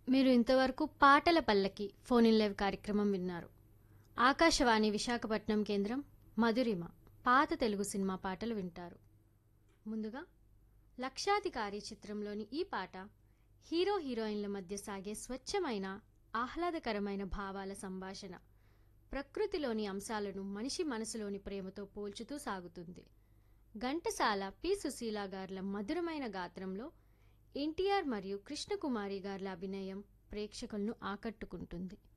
మీరు ఇంతవరకు పాటల పల్లకి ఫోన్ ఇన్ లైవ్ కార్యక్రమం విన్నారు ఆకాశవాణి విశాఖపట్నం కేంద్రం మధురిమ పాత తెలుగు సినిమా పాటలు వింటారు ముందుగా లక్షాధికారి చిత్రంలోని ఈ పాట హీరో హీరోయిన్ల మధ్య సాగే స్వచ్ఛమైన ఆహ్లాదకరమైన భావాల సంభాషణ ప్రకృతిలోని అంశాలను మనిషి మనసులోని ప్రేమతో పోల్చుతూ సాగుతుంది ఘంటసాల పి సుశీల గార్ల మధురమైన గాత్రంలో ఎన్టీఆర్ మరియు కృష్ణకుమారి గార్ల అభినయం ప్రేక్షకులను ఆకట్టుకుంటుంది